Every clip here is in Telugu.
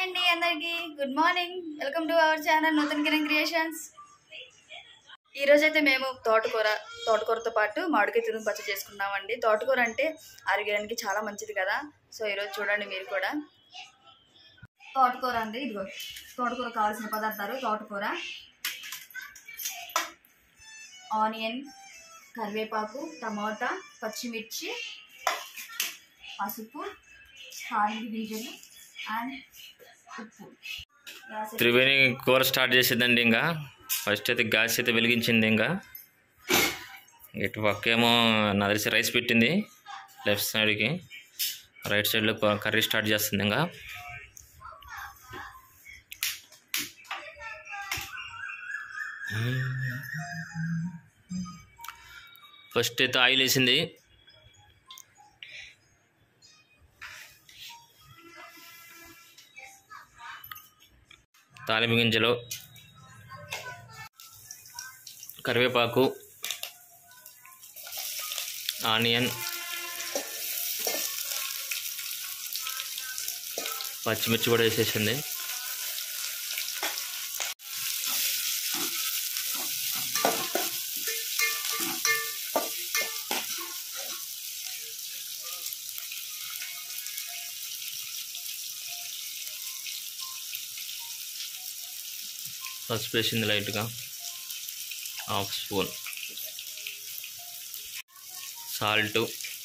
అండి అందరికి good morning welcome to our channel Nutan Kiran Creations ఈ రోజు అయితే మేము తోటకూర తోటకూరతో పాటు మామిడికాయ తురుము పచ్చడి చేసుకున్నామండి తోటకూర అంటే ఆరోగ్యానికి చాలా మంచిది కదా సో ఈరోజు చూడండి మీరు కూడా తోటకూర అండి ఇదిగో తోటకూర కావాల్సిన పదార్థాలు తోటకూర ఆనియన్ కరివేపాకు టమాటా పచ్చిమిర్చి పసుపు తాలింపు గింజలు అండ్ ఉప్పు గ్యాస్ త్రివేణి కూర స్టార్ట్ చేసేదండి ఇంకా ఫస్ట్ అయితే గ్యాస్ అయితే వెలిగించింది ఇంకా ఇటు పక్క ఏమో నా తెలిసి రైస్ పెట్టింది లెఫ్ట్ సైడ్కి రైట్ సైడ్లో కర్రీ స్టార్ట్ చేస్తుంది ఇంకా ఫస్ట్ అయితే ఆయిల్ వేసింది తాలింపు గింజలు కరివేపాకు ఆనియన్ పచ్చిమిర్చి కూడా వేసేసింది పసుపు వేసింది లైట్గా హాఫ్ స్పూన్ సాల్ట్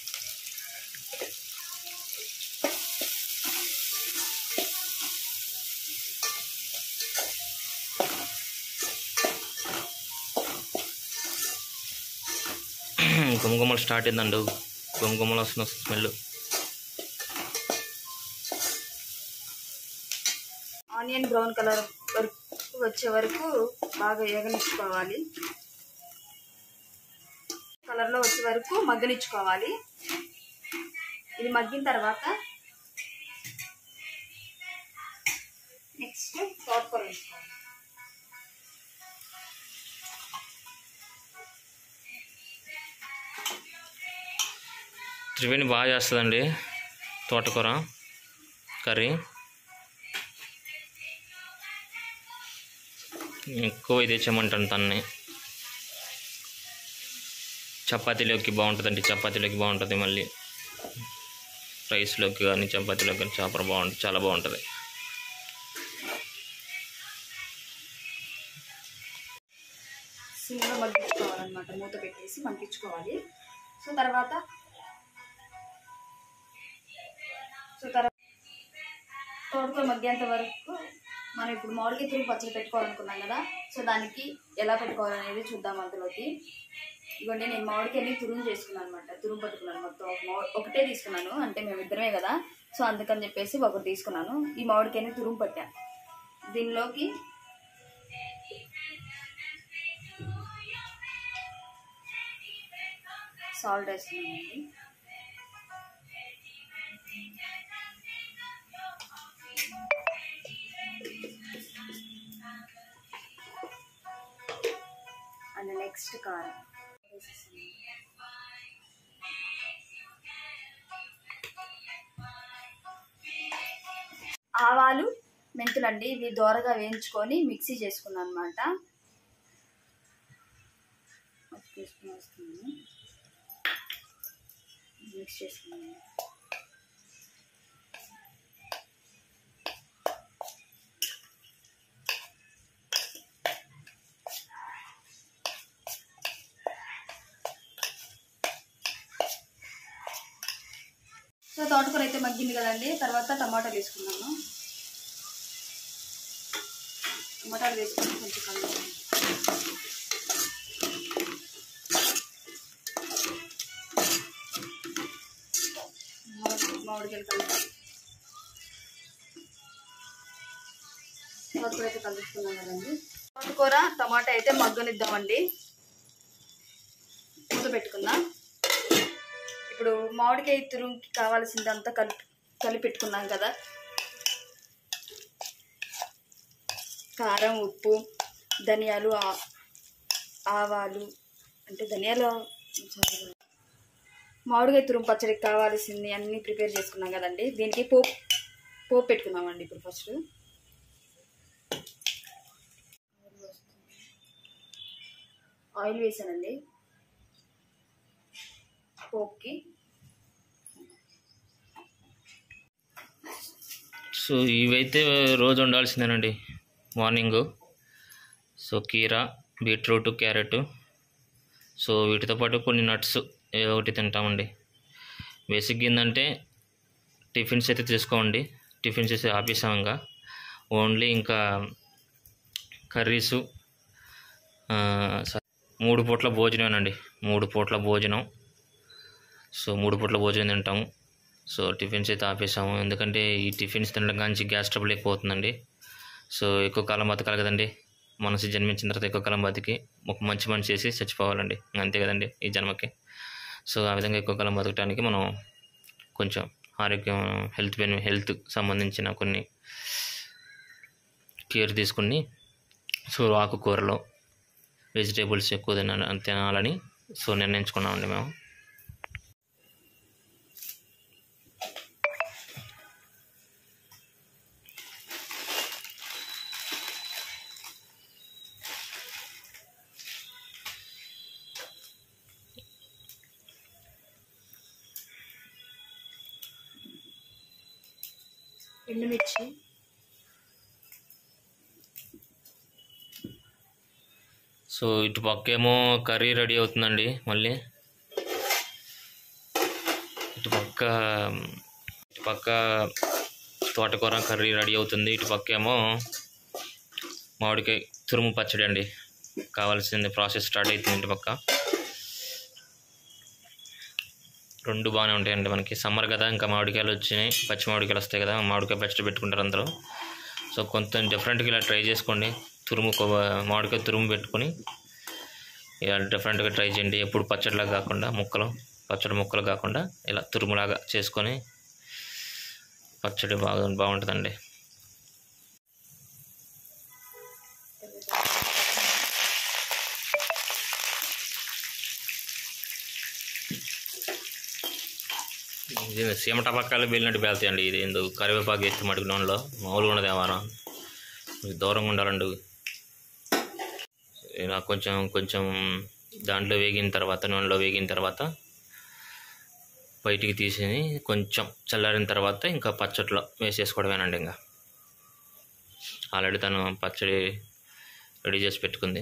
గుమగుమలు స్టార్ట్ అయిందండు గుమగుమలు వస్తున్న స్మెల్ ఆనియన్ బ్రౌన్ కలర్ వరకు వచ్చే వరకు బాగా ఏగనిచ్చుకోవాలి కలర్లో వచ్చే వరకు మగ్గనిచ్చుకోవాలి ఇది మగ్గిన తర్వాత నెక్స్ట్ తోటకూర వేసుకోవాలి త్రివేణి బాగా చేస్తుందండి తోటకూర కర్రీ ఎక్కువ ఇది తెచ్చామంటాను తన్ని చపాతీలోకి బాగుంటుందండి చపాతీలోకి బాగుంటుంది మళ్ళీ రైస్లోకి కానీ చపాతీలోకి కానీ చేపర బాగుంటుంది చాలా బాగుంటుంది సిమ్లో మగ్గించుకోవాలన్నమాట మూత పెట్టేసి మగ్గించుకోవాలి సో తర్వాత సో తర్వాత తోటకూర మగ్గేంత వరకు మనం ఇప్పుడు మామిడికాయ తురుము పచ్చడి పెట్టుకోవాలనుకున్నాం కదా సో దానికి ఎలా పెట్టుకోవాలనేది చూద్దాం అందులోకి ఇవ్వండి నేను మామిడికాయని తురుము చేసుకున్నాను అనమాట తురుము పట్టుకున్నాను మొత్తం ఒక మామిడి ఒకటే తీసుకున్నాను అంటే మేము ఇద్దరమే కదా సో అందుకని చెప్పేసి ఒకటి తీసుకున్నాను ఈ మామిడికాయని తురుము పట్టాను దీనిలోకి సాల్ట్ వేస్తున్నానండి అండ్ నెక్స్ట్ కారం వేసేస్తున్నాను. ఆవాలు మెంతులండి ఇవి దోరగా వేయించుకొని మిక్సీ చేసుకున్నాను అనమాట తీసుకుని వస్తున్నాను మిక్స్ చేసుకున్నాను సో తోటకూర అయితే మగ్గింది కదండి తర్వాత టమాటాలు వేసుకున్నాను టమాటాలు వేసుకొని కొంచెం కలుపుతాను మామిడికాయలు కలిపి తోటకూర అయితే కలుపుకున్నాం కదండి తోటకూర టమాటా అయితే మగ్గనిద్దామండి మూత పెట్టుకుందాం ఇప్పుడు మామిడికాయ తురుముకి కావాల్సిందంతా కలిపి కలిపి పెట్టుకున్నాం కదా కారం ఉప్పు ధనియాలు ఆ- ఆవాలు అంటే ధనియాలు sorry. మామిడికాయ తురుము పచ్చడికి కావాల్సింది అన్నీ ప్రిపేర్ చేసుకున్నాం కదండి దీనికి పోపు పోపు పెట్టుకుందామండి ఇప్పుడు ఫస్ట్ ఆయిల్ వేసానండి పోపుకి సో ఇవైతే రోజు ఉండాల్సిందేనండి మార్నింగ్ సో కీరా బీట్రూట్ క్యారెట్ సో వీటితో పాటు కొన్ని నట్స్ ఏదో ఒకటి తింటామండి బేసిక్ ఏంటంటే టిఫిన్స్ అయితే తీసుకోండి టిఫిన్స్ అయితే ఆపేసాం ఇంకా ఓన్లీ ఇంకా కర్రీసు ఆ, స- మూడు పూట్ల భోజనమేనండి మూడు పూట్ల భోజనం సో మూడు పూట్ల భోజనం తింటాము సో టిఫిన్స్ అయితే ఆపేసాము ఎందుకంటే ఈ టిఫిన్స్ తినడం కానీ గ్యాస్ ట్రబుల్ ఎక్కువ అవుతుందండి సో ఎక్కువ కాలం బతకాలి కదండి మనసు జన్మించిన తర్వాత ఎక్కువ కాలం బతికి ఒక మంచి పని చేసి చచ్చిపోవాలండి అంతే కదండి ఈ జన్మకి సో ఆ విధంగా ఎక్కువ కాలం బతకడానికి మనం కొంచెం ఆరోగ్యం హెల్త్ బెని హెల్త్ సంబంధించిన కొన్ని కేర్ తీసుకుని సో ఆకుకూరలు వెజిటేబుల్స్ ఎక్కువ తిన తినాలని సో నిర్ణయించుకున్నామండి మేము ఎండుమిర్చి సో ఇటు పక్కేమో కర్రీ రెడీ అవుతుందండి మళ్ళీ ఇటు పక్క ఇటు పక్క తోటకూర కర్రీ రెడీ అవుతుంది ఇటు పక్కేమో మామిడికాయ తురుము పచ్చడి అండి కావాల్సింది ప్రాసెస్ స్టార్ట్ అవుతుంది ఇటు పక్క రెండు బాగానే ఉంటాయండి మనకి సమ్మర్ కదా ఇంకా మామిడికాయలు వచ్చినాయి పచ్చి మామిడికాయలు వస్తాయి కదా మామిడికాయ పచ్చడి పెట్టుకుంటారు అందరూ సో కొంచెం డిఫరెంట్గా ఇలా ట్రై చేసుకోండి తురుము కొవ్వ- మామిడికాయ తురుము పెట్టుకొని ఇలా డిఫరెంట్గా ట్రై చేయండి ఎప్పుడు పచ్చడిలాగా కాకుండా ముక్కలు పచ్చడి ముక్కలు కాకుండా ఇలా తురుములాగా చేసుకొని పచ్చడి బాగా బాగుంటుందండి ఇది సీమ టపక్కాలు వెళ్ళినట్టు వెళ్తాయండి ఇది ఎందుకు కరివేపాకు ఎత్తి మటుకు నూనెలో మామూలుగా ఉండదు ఏమారం దూరంగా ఉండాలండి ఇలా కొంచెం కొంచెం దాంట్లో వేగిన తర్వాత నూనెలో వేగిన తర్వాత బయటికి తీసి కొంచెం చల్లారిన తర్వాత ఇంకా పచ్చట్లో వేసేసుకోవడమేనండి ఇంకా ఆల్రెడీ తను పచ్చడి రెడీ చేసి పెట్టుకుంది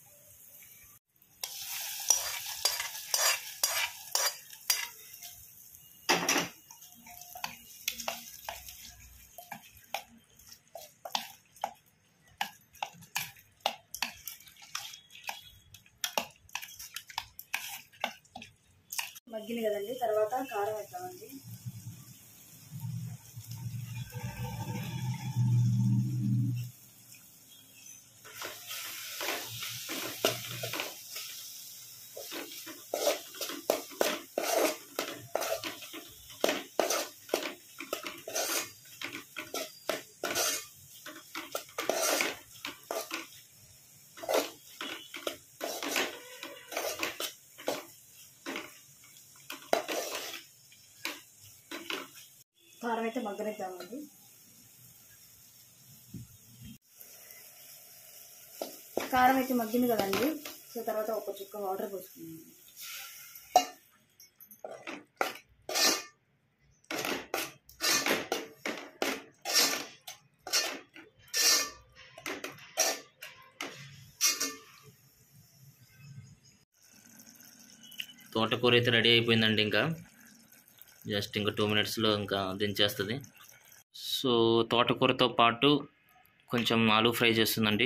మగ్గింది కదండి తర్వాత కారం వేద్దామండి కారం అయితే మగ్గనిద్దామండి కారం అయితే మగ్గింది కదండి సో తర్వాత ఒక చుక్క వాటర్ పోసుకున్నాం తోటకూర అయితే రెడీ అయిపోయిందండి ఇంకా జస్ట్ ఇంకా టూ మినిట్స్లో ఇంకా దించేస్తుంది సో తోటకూరతో పాటు కొంచెం ఆలూ ఫ్రై చేస్తుందండి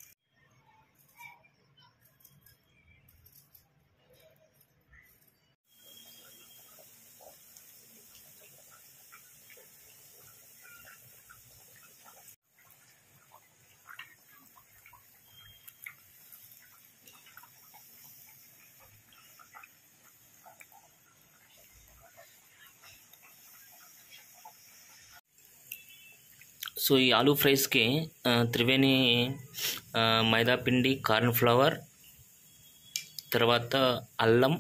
సో ఈ ఆలూ ఫ్రైస్కి ఆ, త్రివేణి ఆ, మైదా పిండి కార్న్ ఫ్లవర్ తర్వాత అల్లం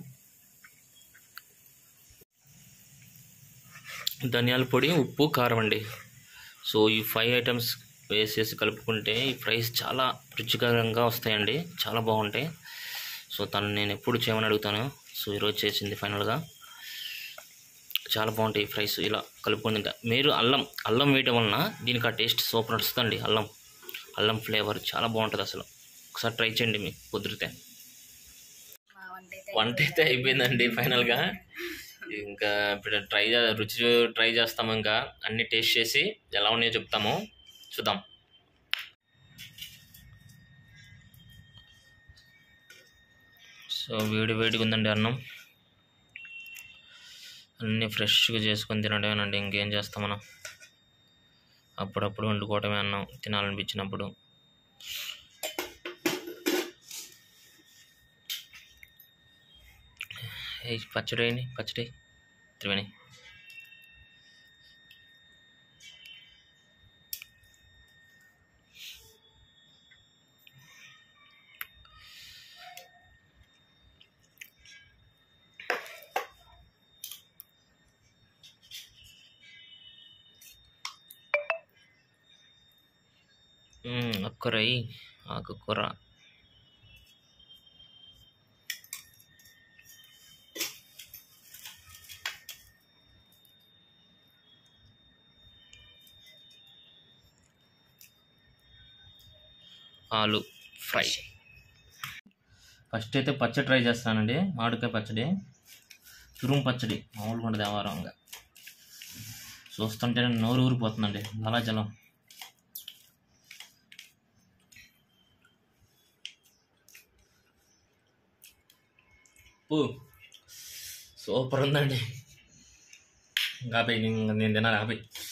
ధనియాల పొడి ఉప్పు కారం అండి సో ఈ ఫైవ్ ఐటమ్స్ వేసేసి కలుపుకుంటే ఈ ఫ్రైస్ చాలా రుచికరంగా వస్తాయండి చాలా బాగుంటాయి సో తను నేను ఎప్పుడు చేయమని అడుగుతాను సో ఈరోజు చేసింది ఫైనల్గా చాలా బాగుంటాయి ఈ ఫ్రైస్ ఇలా కలుపుకొని తింటా మీరు అల్లం అల్లం వేయటం వలన దీనికి ఆ టేస్ట్ సూపర్ వస్తుందండి అల్లం అల్లం ఫ్లేవర్ చాలా బాగుంటుంది అసలు ఒకసారి ట్రై చేయండి మీకు కుదిరితే మా వంట అయితే వంట అయితే అయిపోయిందండి ఫైనల్గా ఇంకా ఇప్పుడు ట్రై చే- రుచి ట్రై చేస్తాము ఇంకా అన్ని టేస్ట్ చేసి ఎలా ఉన్నాయో చెప్తాము చూద్దాం సో వేడి వేడిగా ఉందండి అన్నం అన్నీ ఫ్రెష్గా చేసుకొని తినడమేనండి ఇంకేం చేస్తాం మనం అప్పుడప్పుడు వండుకోవటమే అన్నం తినాలనిపించినప్పుడు ఏ పచ్చడి వేయండి పచ్చడి త్రివేణి ఆకుకూర అయ్యి ఆకుకూర ఆలు ఫ్రై ఫస్ట్ అయితే పచ్చడి ట్రై చేస్తానండి మామిడికాయ పచ్చడి తురుము పచ్చడి మామూలుగా ఉండదు దేవారంగా చూస్తుంటే నోరు ఊరిపోతుందండి అలా జలం ఓ సూపర్ ఉందండి ఆపే నేను నేను తినాలి ఆపే